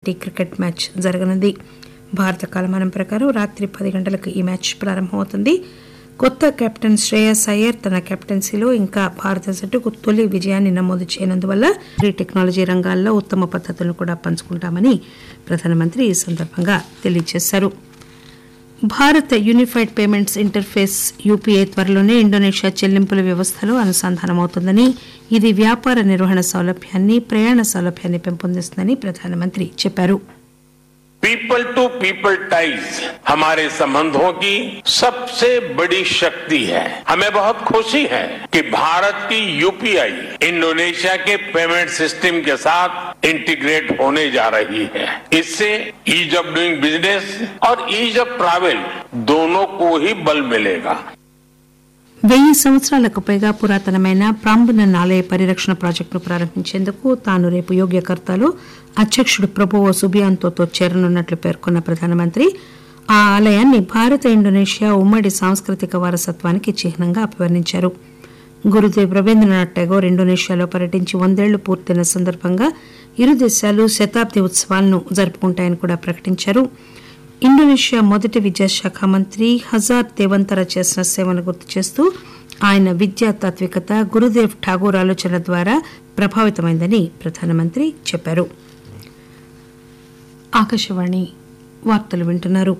twenty cricket match జరగనుంది భారత కాలమానం ప్రకారం రాత్రి పది గంటలకు ఈ మ్యాచ్ ప్రారంభమవుతుంది కొత్త కెప్టెన్ శ్రేయస్ అయ్యర్ తన కెప్టెన్సీలో ఇంకా భారత జట్టుకు తొలి విజయాన్ని నమోదు చేయనందువల్ల ఈ టెక్నాలజీ రంగాల్లో ఉత్తమ పద్ధతులను కూడా పంచుకుంటామని ప్రధానమంత్రి ఈ సందర్భంగా తెలియజేశారు భారత యూనిఫైడ్ పేమెంట్స్ ఇంటర్ఫేస్ యూపీఐ త్వరలోనే ఇండోనేషియా చెల్లింపుల వ్యవస్థలో అనుసంధానమవుతుందని ఇది వ్యాపార నిర్వహణ సౌలభ్యాన్ని ప్రయాణ సౌలభ్యాన్ని పెంపొందిస్తుందని ప్రధానమంత్రి చెప్పారు पीपल टू पीपल टाइज हमारे संबंधों की सबसे बड़ी शक्ति है हमें बहुत खुशी है कि भारत की यूपीआई इंडोनेशिया के पेमेंट सिस्टम के साथ इंटीग्रेट होने जा रही है इससे ईज ऑफ डूइंग बिजनेस और ईज ऑफ ट्रैवल दोनों को ही बल मिलेगा వెయ్యి సంవత్సరాలకు పైగా పురాతనమైన ప్రాంబునన్ ఆలయ పరిరక్షణ ప్రాజెక్టును ప్రారంభించేందుకు తాను రేపు యోగ్యకర్తలో అధ్యక్షుడు ప్రభువో సుబియాంతోతో చేరనున్నట్లు పేర్కొన్న ప్రధానమంత్రి ఆ ఆలయాన్ని భారత ఇండోనేషియా ఉమ్మడి సాంస్కృతిక వారసత్వానికి చిహ్నంగా అభివర్ణించారు గురుదేవ్ రవీంద్రనాథ్ ఠాగూర్ ఇండోనేషియాలో పర్యటించి వందేళ్లు పూర్తయిన సందర్భంగా ఇరు దేశాలు శతాబ్ది ఉత్సవాలను జరుపుకుంటాయని కూడా ప్రకటించారు ఇండోనేషియా మొదటి విద్యాశాఖ మంత్రి హజార్ దేవంతర చేసిన సేవను గుర్తు చేస్తూ ఆయన విద్యా తాత్వికత గురుదేవ్ ఠాగూర్ ఆలోచన ద్వారా ప్రభావితమైందని ప్రధానమంత్రి చెప్పారు ఆకాశవాణి వార్తలు వింటున్నారు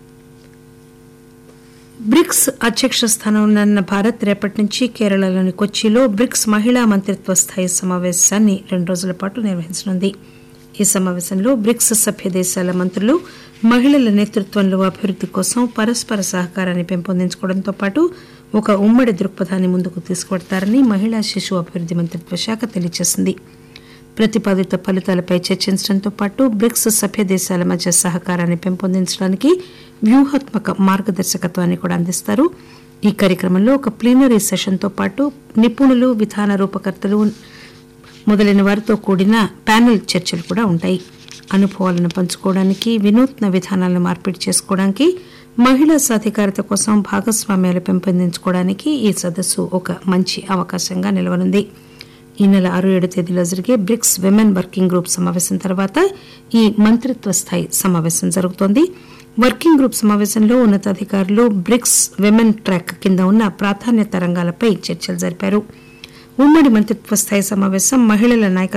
బ్రిక్స్ అధ్యక్ష స్థానంలో ఉన్న భారత్ రేపటి నుంచి కేరళలోని కొచ్చిలో బ్రిక్స్ మహిళా మంత్రిత్వ స్థాయి సమావేశాన్ని రెండు రోజుల పాటు నిర్వహించనుంది ఈ సమావేశంలో బ్రిక్స్ సభ్య దేశాల మంత్రులు మహిళల నేతృత్వంలో అభివృద్ది కోసం పరస్పర సహకారాన్ని పెంపొందించుకోవడంతో పాటు ఒక ఉమ్మడి దృక్పథాన్ని ముందుకు తీసుకువడతారని మహిళా శిశు అభివృద్ది మంత్రిత్వ శాఖ తెలియజేసింది ప్రతిపాదిత ఫలితాలపై చర్చించడంతో పాటు బ్రిక్స్ సభ్య దేశాల మధ్య సహకారాన్ని పెంపొందించడానికి వ్యూహాత్మక మార్గదర్శకత్వాన్ని కూడా అందిస్తారు ఈ కార్యక్రమంలో ఒక ప్లీనరీ సెషన్తో పాటు నిపుణులు విధాన రూపకర్తలు మొదలైన వారితో కూడిన ప్యానెల్ చర్చలు కూడా ఉంటాయి అనుభవాలను పంచుకోవడానికి వినూత్న విధానాలను మార్పిడి చేసుకోవడానికి మహిళా సాధికారత కోసం భాగస్వామ్యాలు పెంపొందించుకోవడానికి ఈ సదస్సు ఒక మంచి అవకాశంగా నిలవనుంది ఈ నెల ఆరు ఏడు తేదీలో జరిగే బ్రిక్స్ విమెన్ వర్కింగ్ గ్రూప్ సమావేశం తర్వాత ఈ మంత్రిత్వ స్థాయి సమావేశం జరుగుతోంది వర్కింగ్ గ్రూప్ సమావేశంలో ఉన్నతాధికారులు బ్రిక్స్ విమెన్ ట్రాక్ కింద ఉన్న ప్రాధాన్యత రంగాలపై చర్చలు జరిపారు ఉమ్మడి మంత్రిత్వ స్థాయి సమావేశం మహిళల నాయకత్వం